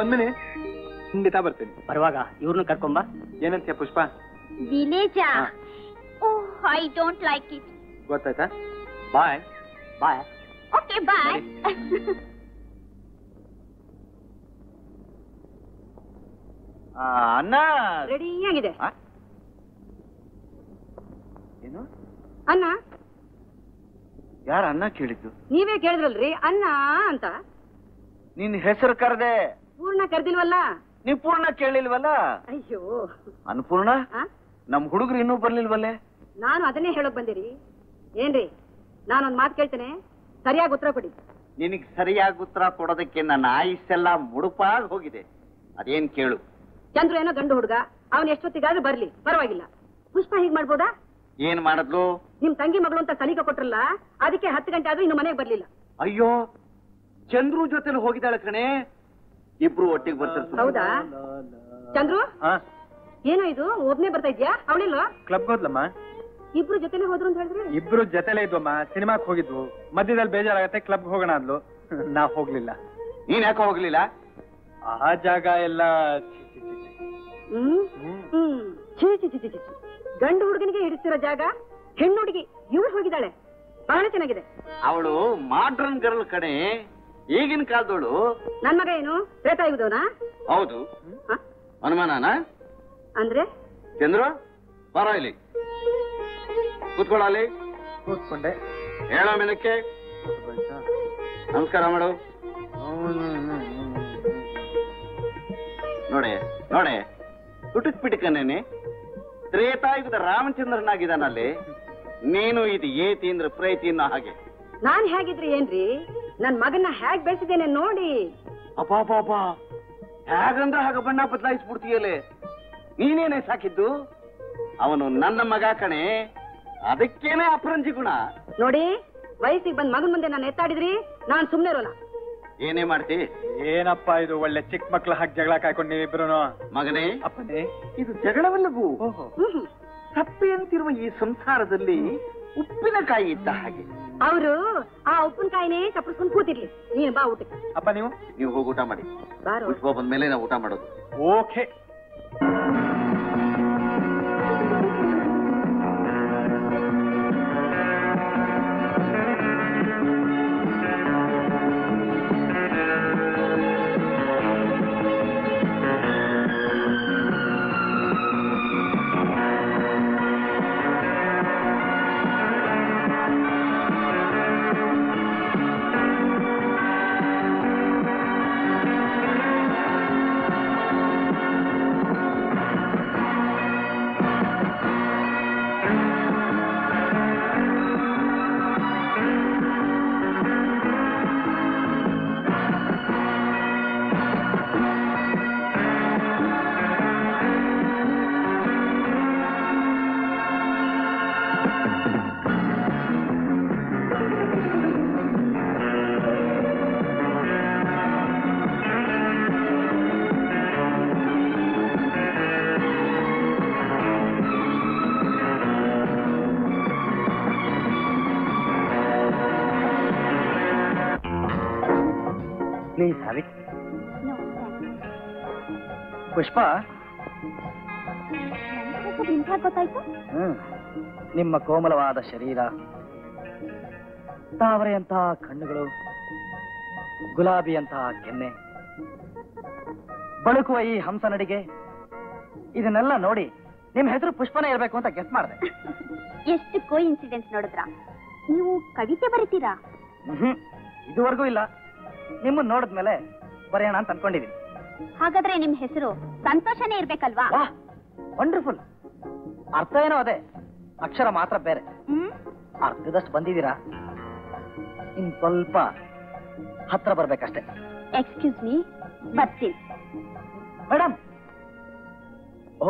ಬಂದ್ಮೇಲೆ ಖಂಡಿತ ಬರ್ತೀನಿ ಬರುವಾಗ ಇವ್ರನ್ನ ಕರ್ಕೊಂಬ ಏನಂತೀಯ ಪುಷ್ಪ ವಿಲೇಜ ಹಾ. Oh I don't like it ಗೊತ್ತಾಯ್ತಾ ಬಾಯ್ ಬಾಯ್ ಓಕೆ ಬಾಯ್ ಅನ್ನ ರೆಡಿ ಆಗಿದೆ ಆ? ಏನು ಅನ್ನ ಯಾರ ಅನ್ನ ಕೇಳಿದ್ದು ನೀವೇ ಕೇಳಿದ್ರಲ್ರಿ ಅನ್ನ ಅಂತ ನಿನ್ ಹೆಸರು ಕರೆದೆ ಪೂರ್ಣ ಕರ್ದಿಲ್ವಲ್ಲ ನೀವ್ ಪೂರ್ಣ ಕೇಳಿಲ್ವಲ್ಲ ಅಯ್ಯೋ ಅನ್ಪೂರ್ಣ ಆ? ನಮ್ ಹುಡುಗರು ಇನ್ನೂ ಬರ್ಲಿಲ್ವಲ್ಲೇ ನಾನು ಅದನ್ನೇ ಹೇಳಕ್ ಬಂದಿರಿ ಏನ್ರಿ ನಾನೊಂದ್ ಮಾತು ಕೇಳ್ತೇನೆ ಸರಿಯಾಗಿ ಉತ್ತರ ಕೊಡಿ ನಿನಗ್ ಸರಿಯಾಗಿ ಉತ್ತರ ಕೊಡೋದಕ್ಕೆ ನನ್ನ ಆಯುಸ್ಸೆಲ್ಲ ಮುಡುಪಾಗಿ ಹೋಗಿದೆ ಅದೇನ್ ಕೇಳು ಚಂದ್ರು ಏನೋ ಗಂಡು ಹುಡುಗ ಅವನ್ ಎಷ್ಟೊತ್ತಿಗಾದ್ರೂ ಬರ್ಲಿ ಪರವಾಗಿಲ್ಲ ಪುಷ್ಪ ಹೀಗ್ ಮಾಡ್ಬೋದಾ ಏನ್ ಮಾಡಿದ್ಲು ನಿಮ್ ತಂಗಿ ಮಗಳು ಅಂತ ಸಲಿಗೆ ಕೊಟ್ರಲ್ಲ ಅದಕ್ಕೆ ಹತ್ತು ಗಂಟೆ ಆದ್ರೂ ಇನ್ನು ಮನೆಗೆ ಬರ್ಲಿಲ್ಲ ಅಯ್ಯೋ ಚಂದ್ರು ಜೊತೆಲಿ ಹೋಗಿದ್ದಾಳೆ ಕಣೆ ಇಬ್ರು ಒಟ್ಟಿಗೆ ಬರ್ತಾರೆ ಹೌದಾ ಚಂದ್ರು ಏನೋ ಇದು ಒಬ್ನೇ ಬರ್ತಾ ಇದ್ಯಾ ಅವಳಿಲ್ವಾ ಕ್ಲಬ್ ಹೋದ್ಲಮ್ಮ ಇಬ್ರು ಜೊತೆನೆ ಹೋದ್ರು ಅಂತ ಹೇಳಿದ್ರೆ ಇಬ್ರು ಜೊತೆಲೇ ಇದ್ವಮ್ಮ ಸಿನಿಮಾಕ್ ಹೋಗಿದ್ವು ಮಧ್ಯದಲ್ಲಿ ಬೇಜಾರಾಗತ್ತೆ ಕ್ಲಬ್ ಹೋಗೋಣ ಅಂದ್ಲು ನಾ ಹೋಗ್ಲಿಲ್ಲ ನೀನ್ ಯಾಕೆ ಹೋಗ್ಲಿಲ್ಲ ಆ ಜಾಗ ಎಲ್ಲ ಛೀ, ಛೀ, ಛೀ, ಛೀ. ಹ್ಮ್ ಹ್ಮ್ ಛೀ ಛೀ ಛೀ ಛೀ ಛೀ. ಗಂಡು ಹುಡುಗನಿಗೆ ಹಿಡಿಸ್ತಿರೋ ಜಾಗ ಹೆಣ್ಣು ಹುಡುಗಿ ಇವಳು ಹೋಗಿದ್ದಾಳೆ ಬಹಳ ಚೆನ್ನಾಗಿದೆ ಅವಳು ಮಾಡ್ರನ್ ಗರ್ಲ್ ಕಣೆ ಈಗಿನ ಕಾಲದವಳು ನನ್ ಮಗ ಏನು ತ್ರೇತಾಯುಗದವನಾ ಹೌದು ಅನುಮಾನನಾ ಅಂದ್ರೆ ಚಂದ್ರು ಬರ ಇಲ್ಲಿ ಕೂತ್ಕೊಳ್ಳಲಿ ಕೂತ್ಕೊಂಡೆ ಹೇಳೋ ಮೆನಕ್ಕೆ ನಮಸ್ಕಾರ ಮಾಡು ನೋಡೆ ನೋಡೆ ತುಟುಕ್ ಪಿಟಕನೇನೆ ತ್ರೇತಾಯುಗದ ರಾಮಚಂದ್ರನಾಗಿದ್ದಾನಲ್ಲಿ ನೀನು ಇದು ಏತಿ ಅಂದ್ರೆ ಪ್ರೇತಿ ಅನ್ನೋ ಹಾಗೆ ನಾನ್ ಹೇಗಿದ್ರೆ ಏನ್ರಿ ನನ್ ಮಗನ್ನ ಹೇಗ್ ಬೆಳೆಸಿದ್ದೇನೆ ನೋಡಿ ಅಪಾಪಾಪ ಹೇಗಂದ್ರೆ ಹಾಗ ಬಣ್ಣ ಬದಲಾಯಿಸ್ಬಿಡ್ತೀಯಲೆ ನೀನೇನೆ ಸಾಕಿದ್ದು ಅವನು ನನ್ನ ಮಗ ಕಣೆ ಅದಕ್ಕೇನೆ ಅಪರಂಜಿ ಗುಣ ನೋಡಿ ವಯಸ್ಸಿಗೆ ಬಂದ್ ಮಗನ್ ಮುಂದೆ ನಾನು ಎತ್ತಾಡಿದ್ರಿ ನಾನ್ ಸುಮ್ನೆ ಇರೋಲ್ಲ ಏನೇ ಮಾಡ್ತಿ ಏನಪ್ಪ ಇದು ಒಳ್ಳೆ ಚಿಕ್ಕ ಮಕ್ಳ ಹಾಕಿ ಜಗಳ ಕಾಯ್ಕೊಂಡು ನೀವಿಬ್ರು ಮಗನೇ ಅಪ್ಪನೇ ಇದು ಜಗಳವಲ್ಲವು ಓಹೋ ಹ್ಮ್ ಸಪ್ಪೆ ಅಂತಿರುವ ಈ ಸಂಸಾರದಲ್ಲಿ ಉಪ್ಪಿನಕಾಯಿ ಇದ್ದ ಹಾಗೆ ಅವರು ಆ ಉಪ್ಪಿನಕಾಯಿನೇ ಚಪ್ಪಸ್ಕೊಂಡ್ ಕೂತಿರ್ಲಿ ನೀನ್ ಬಾ ಊಟಕ್ಕೆ ಅಪ್ಪ ನೀವು ನೀವು ಹೋಗಿ ಊಟ ಮಾಡಿ ಬಾರೋ ಪುಷ್ಪ ಬಂದ್ಮೇಲೆ ನಾವು ಊಟ ಮಾಡೋದು okay please have it Pushpa ನಿಮ್ಗೆ ಗೊತ್ತಾಯ್ತು ಹ್ಮ್ ನಿಮ್ಮ ಕೋಮಲವಾದ ಶರೀರ ತಾವರೆಯಂತಹ ಕಣ್ಣುಗಳು ಗುಲಾಬಿಯಂತಹ ಕೆನ್ನೆ ಬಳುಕುವ ಈ ಹಂಸ ನಡಿಗೆ ಇದನ್ನೆಲ್ಲ ನೋಡಿ ನಿಮ್ ಹೆಸರು ಪುಷ್ಪನೇ ಇರಬೇಕು ಅಂತ ಗೆಸ್ ಮಾಡಿದೆ ಎಷ್ಟು ಕೋ ಇನ್ಸಿಡೆನ್ಸ್ ನೋಡಿದ್ರ ನೀವು ಕವಿತೆ ಬರೀತೀರಾ ಹ್ಮ್ ಇದುವರೆಗೂ ಇಲ್ಲ ನಿಮ್ಮನ್ನ ನೋಡಿದ್ಮೇಲೆ ಬರೆಯೋಣ ಅಂತ ಅನ್ಕೊಂಡಿದೀನಿ ಹಾಗಾದ್ರೆ ನಿಮ್ ಹೆಸರು ಸಂತೋಷನೇ ಇರ್ಬೇಕಲ್ವಾ ವಾಹ್ ವಂಡರ್ಫುಲ್ ಅರ್ಥ ಏನೋ ಅದೇ ಅಕ್ಷರ ಮಾತ್ರ ಬೇರೆ ಹ್ಮ್ ಅರ್ಧದಷ್ಟು ಬಂದಿದ್ದೀರಾ ಇನ್ ಸ್ವಲ್ಪ ಹತ್ರ ಬರ್ಬೇಕಷ್ಟೇ ಎಕ್ಸ್ಕ್ಯೂಸ್ ಮೀ ಬರ್ತೀನಿ madam oh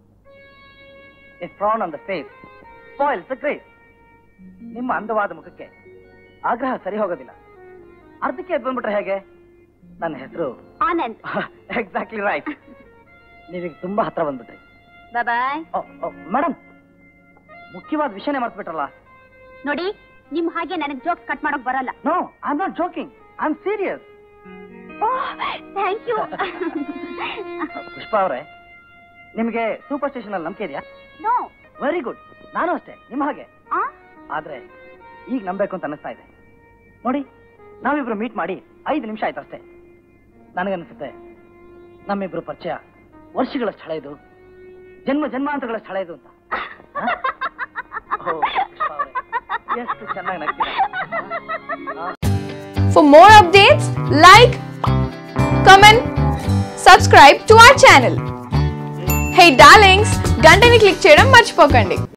a frown on the face spoil grace ನಿಮ್ಮ ಅಂದವಾದ ಮುಖಕ್ಕೆ ಆಗ್ರಹ ಸರಿ ಹೋಗೋದಿಲ್ಲ ಅರ್ಧಕ್ಕೆ ಎದ್ದು ಬಂದ್ಬಿಟ್ರೆ ಹೇಗೆ ನನ್ನ ಹೆಸರು ಆನಂದ್ ಎಕ್ಸಾಕ್ಟ್ಲಿ ರೈಟ್ ನೀವೀಗ ತುಂಬಾ ಹತ್ರ ಬಂದ್ಬಿಟ್ರಿ ಬಾಯ್ ಮೇಡಮ್ ಮುಖ್ಯವಾದ ವಿಷಯನೇ ಮರ್ತ್ಬಿಟ್ರಲ್ಲ ನೋಡಿ ನಿಮ್ ಹಾಗೆ ನನಗ್ ಜೋಕ್ಸ್ ಕಟ್ ಮಾಡೋಕ್ ಬರಲ್ಲ no I am not joking I am serious thank you Pushpa ಅವರೇ ನಿಮಗೆ ಸೂಪರ್ ಸ್ಟೇಷನ್ ಅಲ್ಲಿ ನಂಬಿಕೆ ಇದೆಯಾ ನೋ ವೆರಿ ಗುಡ್ ನಾನು ಅಷ್ಟೇ ನಿಮ್ಮ ಹಾಗೆ ಆ ಆದ್ರೆ ಈಗ ನಂಬೇಕು ಅಂತ ಅನಿಸ್ತಾ ಇದೆ ನೋಡಿ ನಾವಿಬ್ರು ಮೀಟ್ ಮಾಡಿ ಐದು ನಿಮಿಷ ಆಯ್ತು ಅಷ್ಟೇ ನನಗನ್ಸುತ್ತೆ ನಮ್ಮಿಬ್ರು ಪರಿಚಯ ವರ್ಷಗಳಷ್ಟು ಹಳೆಯದು ಜನ್ಮ ಜನ್ಮಾಂತರಗಳಷ್ಟು ಹಳೆಯದು ಅಂತ ಹ? ಓ, ಪುಷ್ಪ ಅವ್ರೆ, ಎಷ್ಟು ಚೆನ್ನಾಗಿ ನಗ್ತೀರಾ ಹ? For more updates, like, comment, subscribe to our channel. Hey darlings, గంటని click చేయడం మర్చిపోకండి